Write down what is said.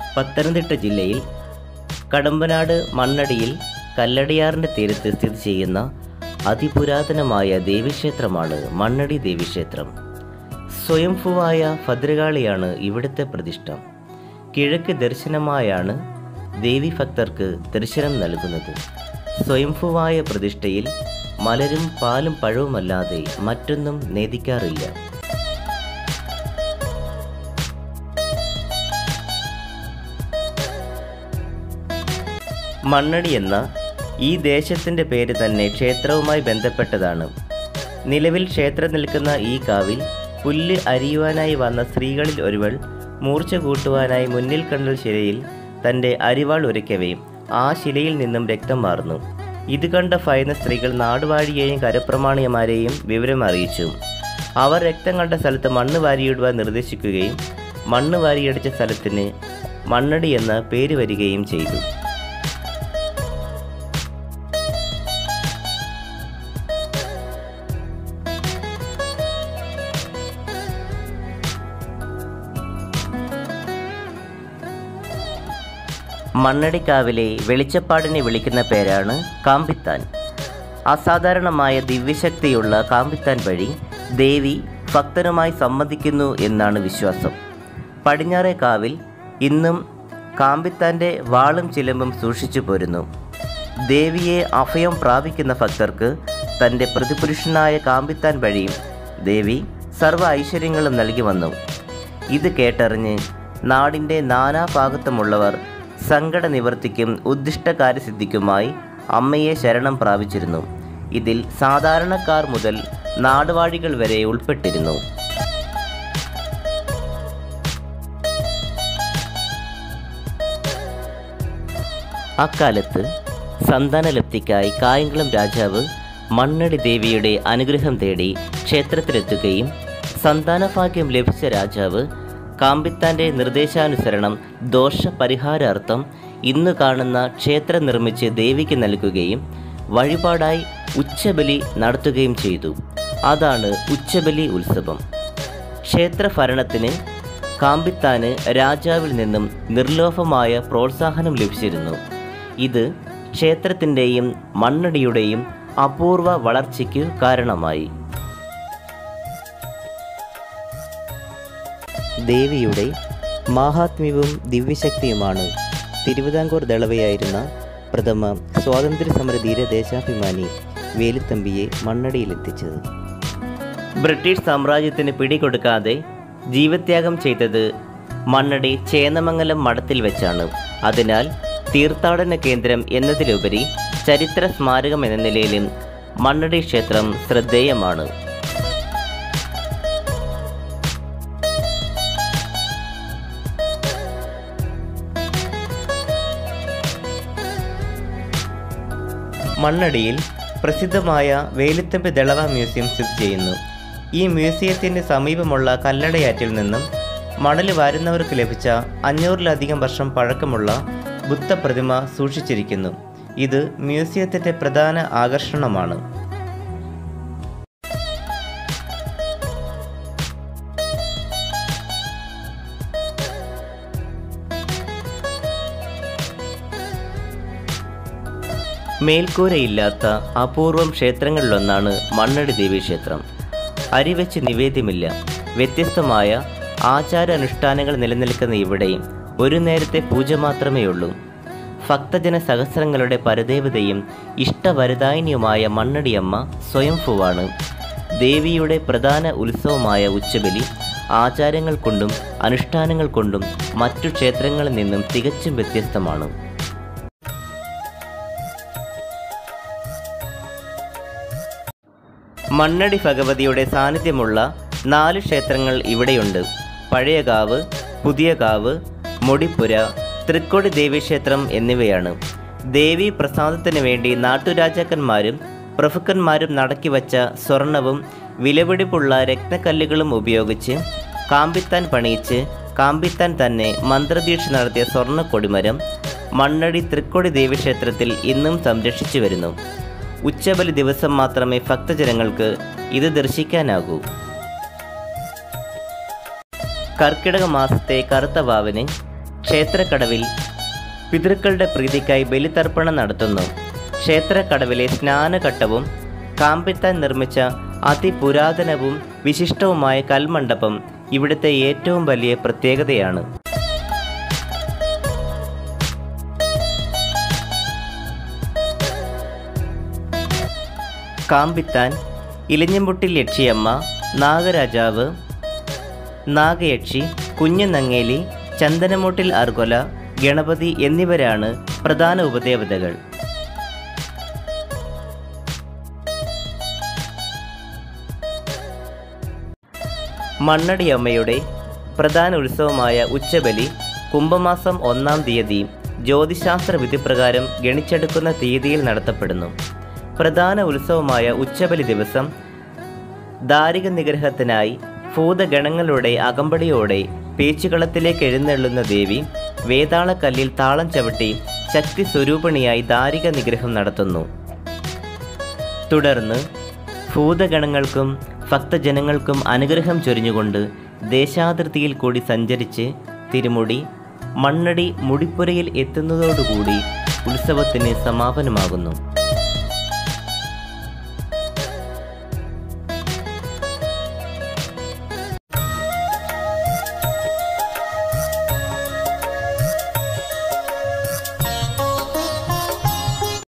പത്തനംതിട്ട ജില്ലയിൽ കടമ്പനാട് മണ്ണടിയിൽ കല്ലടിയാറിൻ്റെ തീരത്ത് സ്ഥിതി ചെയ്യുന്ന അതിപുരാതനമായ ദേവീക്ഷേത്രമാണ് മണ്ണടി ദേവീക്ഷേത്രം സ്വയംഭുവായ ഭദ്രകാളിയാണ് ഇവിടുത്തെ പ്രതിഷ്ഠ കിഴക്ക് ദർശനമായാണ് ദേവി ഭക്തർക്ക് ദർശനം നൽകുന്നത് സ്വയംഭുവായ പ്രതിഷ്ഠയിൽ മലരും പാലും പഴവുമല്ലാതെ മറ്റൊന്നും നേദിക്കാറില്ല മണ്ണടി എന്ന ഈ ദേശത്തിൻ്റെ പേര് തന്നെ ക്ഷേത്രവുമായി ബന്ധപ്പെട്ടതാണ് നിലവിൽ ക്ഷേത്രം നിൽക്കുന്ന ഈ കാവിൽ പുല്ല് അരിയുവാനായി വന്ന സ്ത്രീകളിൽ ഒരുവൾ മൂർച്ച കൂട്ടുവാനായി മുന്നിൽ കണ്ട ശിലയിൽ തൻ്റെ അരിവാൾ ഉരയ്ക്കവേ ആ ശിലയിൽ നിന്നും രക്തം മാറുന്നു ഇത് കണ്ട ഭയന്ന സ്ത്രീകൾ നാടുവാഴിയെയും കരപ്രമാണിയമാരെയും വിവരം അറിയിച്ചു അവർ രക്തം കണ്ട സ്ഥലത്ത് മണ്ണ് വാരിയിടുവാൻ നിർദ്ദേശിക്കുകയും മണ്ണ് വാരിയടിച്ച സ്ഥലത്തിന് മണ്ണടി എന്ന പേര് വരികയും ചെയ്തു മണ്ണടിക്കാവിലെ വെളിച്ചപ്പാടിനെ വിളിക്കുന്ന പേരാണ് കാമ്പിത്താൻ അസാധാരണമായ ദിവ്യശക്തിയുള്ള കാമ്പിത്താൻ വഴി ദേവി ഭക്തനുമായി സംവദിക്കുന്നു എന്നാണ് വിശ്വാസം പടിഞ്ഞാറേ കാവിൽ ഇന്നും കാമ്പിത്താൻ്റെ വാളും ചിലമ്പും സൂക്ഷിച്ചു പോരുന്നു ദേവിയെ അഭയം പ്രാപിക്കുന്ന ഭക്തർക്ക് തൻ്റെ പ്രതിപുരുഷനായ കാമ്പിത്താൻ വഴിയും ദേവി സർവ്വ ഐശ്വര്യങ്ങളും നൽകി വന്നു ഇത് കേട്ടറിഞ്ഞ് നാടിൻ്റെ നാനാഭാഗത്തുമുള്ളവർ സങ്കട നിവർത്തിക്കും ഉദ്ദിഷ്ടകാര്യസിദ്ധിക്കുമായി അമ്മയെ ശരണം പ്രാപിച്ചിരുന്നു ഇതിൽ സാധാരണക്കാർ മുതൽ നാടുവാഴികൾ വരെ ഉൾപ്പെട്ടിരുന്നു അക്കാലത്ത് സന്താനലബ്ധിക്കായി കായംകുളം രാജാവ് മണ്ണടി ദേവിയുടെ അനുഗ്രഹം തേടി ക്ഷേത്രത്തിലെത്തുകയും സന്താനഭാഗ്യം ലഭിച്ച രാജാവ് കാമ്പിത്താൻ്റെ നിർദ്ദേശാനുസരണം ദോഷപരിഹാരാർത്ഥം ഇന്ന് കാണുന്ന ക്ഷേത്രം നിർമ്മിച്ച് ദേവിക്ക് നൽകുകയും വഴിപാടായി ഉച്ചബലി നടത്തുകയും ചെയ്തു അതാണ് ഉച്ചബലി ഉത്സവം ക്ഷേത്രഭരണത്തിന് കാമ്പിത്താന് രാജാവിൽ നിന്നും നിർലോഭമായ പ്രോത്സാഹനം ലഭിച്ചിരുന്നു ഇത് ക്ഷേത്രത്തിൻ്റെയും മണ്ണടിയുടെയും അപൂർവ വളർച്ചയ്ക്ക് കാരണമായി ദേവിയുടെ മാഹാത്മ്യവും ദിവ്യശക്തിയുമാണ് തിരുവിതാംകൂർ ദളവയായിരുന്ന പ്രഥമ സ്വാതന്ത്ര്യസമര ധീര ദേശാഭിമാനി വേലുത്തമ്പിയെ മണ്ണടിയിലെത്തിച്ചത് ബ്രിട്ടീഷ് സാമ്രാജ്യത്തിന് പിടികൊടുക്കാതെ ജീവത്യാഗം ചെയ്തത് മണ്ണടി ചേന്നമംഗലം മഠത്തിൽ വെച്ചാണ് അതിനാൽ തീർത്ഥാടന കേന്ദ്രം എന്നതിലുപരി ചരിത്ര സ്മാരകം എന്ന നിലയിലും മണ്ണടി ക്ഷേത്രം ശ്രദ്ധേയമാണ് മണ്ണടിയിൽ പ്രസിദ്ധമായ വേലുത്തമ്പി ദളവ മ്യൂസിയം സ്ഥിതി ചെയ്യുന്നു ഈ മ്യൂസിയത്തിന് സമീപമുള്ള കല്ലടയാറ്റിൽ നിന്നും മണൽ വാരുന്നവർക്ക് ലഭിച്ച അഞ്ഞൂറിലധികം വർഷം പഴക്കമുള്ള ബുദ്ധപ്രതിമ സൂക്ഷിച്ചിരിക്കുന്നു ഇത് മ്യൂസിയത്തിൻ്റെ പ്രധാന ആകർഷണമാണ് മേൽക്കൂരയില്ലാത്ത അപൂർവം ക്ഷേത്രങ്ങളിലൊന്നാണ് മണ്ണടി ദേവീക്ഷേത്രം അരിവെച്ച് നിവേദ്യമില്ല വ്യത്യസ്തമായ ആചാരാനുഷ്ഠാനങ്ങൾ നിലനിൽക്കുന്ന ഇവിടെ ഒരു നേരത്തെ പൂജ മാത്രമേ ഉള്ളൂ ഭക്തജന സഹസ്രങ്ങളുടെ പരദേവതയും ഇഷ്ടവരദായിനിയുമായ മണ്ണടിയമ്മ സ്വയംഭുവാണ് ദേവിയുടെ പ്രധാന ഉത്സവമായ ഉച്ചബലി ആചാരങ്ങൾ കൊണ്ടും അനുഷ്ഠാനങ്ങൾ കൊണ്ടും മറ്റു ക്ഷേത്രങ്ങളിൽ നിന്നും തികച്ചും വ്യത്യസ്തമാണ് മണ്ണടി ഭഗവതിയുടെ സാന്നിധ്യമുള്ള നാല് ക്ഷേത്രങ്ങൾ ഇവിടെയുണ്ട് പഴയകാവ് പുതിയകാവ് മുടിപ്പുര തൃക്കൊടി ദേവീക്ഷേത്രം എന്നിവയാണ് ദേവി പ്രസാദത്തിന് വേണ്ടി നാട്ടുരാജാക്കന്മാരും പ്രഭുക്കന്മാരും നടക്കി വച്ച സ്വർണവും വിലപിടിപ്പുള്ള രത്നക്കല്ലുകളും ഉപയോഗിച്ച് കാമ്പിത്താൻ പണിയിച്ച് കാമ്പിത്താൻ തന്നെ മന്ത്രദീക്ഷ നടത്തിയ സ്വർണ്ണ കൊടിമരം മണ്ണടി തൃക്കൊടി ദേവീക്ഷേത്രത്തിൽ ഇന്നും സംരക്ഷിച്ചു വരുന്നു ഉച്ചബലി ദിവസം മാത്രമേ ഭക്തജനങ്ങൾക്ക് ഇത് ദർശിക്കാനാകൂ കർക്കിടക മാസത്തെ കറുത്ത വാവിന് ക്ഷേത്രക്കടവിൽ പിതൃക്കളുടെ പ്രീതിക്കായി ബലിതർപ്പണം നടത്തുന്നു ക്ഷേത്രക്കടവിലെ സ്നാനഘട്ടവും കാമ്പിത്താൻ നിർമ്മിച്ച അതിപുരാതനവും വിശിഷ്ടവുമായ കൽമണ്ഡപം ഇവിടുത്തെ ഏറ്റവും വലിയ പ്രത്യേകതയാണ് കാമ്പിത്താൻ ഇലഞ്ഞമ്പുട്ടിൽ യക്ഷിയമ്മ നാഗരാജാവ് നാഗയക്ഷി കുഞ്ഞു നങ്ങേലി ചന്ദനമൂട്ടിൽ അർഗൊല ഗണപതി എന്നിവരാണ് പ്രധാന ഉപദേവതകൾ മണ്ണടിയമ്മയുടെ പ്രധാന ഉത്സവമായ ഉച്ചബലി കുംഭമാസം ഒന്നാം തീയതി ജ്യോതിശാസ്ത്ര വിധിപ്രകാരം ഗണിച്ചെടുക്കുന്ന തീയതിയിൽ നടത്തപ്പെടുന്നു പ്രധാന ഉത്സവമായ ഉച്ചബലി ദിവസം ദാരിക നിഗ്രഹത്തിനായി ഭൂതഗണങ്ങളുടെ അകമ്പടിയോടെ പേച്ചുകളത്തിലേക്ക് എഴുന്നള്ളുന്ന ദേവി വേതാളക്കല്ലിൽ താളം ചവിട്ടി ശക്തി സ്വരൂപിണിയായി ദാരിക നിഗ്രഹം നടത്തുന്നു തുടർന്ന് ഭൂതഗണങ്ങൾക്കും ഭക്തജനങ്ങൾക്കും അനുഗ്രഹം ചൊരിഞ്ഞുകൊണ്ട് ദേശാതിർത്തിയിൽ കൂടി സഞ്ചരിച്ച് തിരുമുടി മണ്ണടി മുടിപ്പുരയിൽ എത്തുന്നതോടുകൂടി ഉത്സവത്തിന് സമാപനമാകുന്നു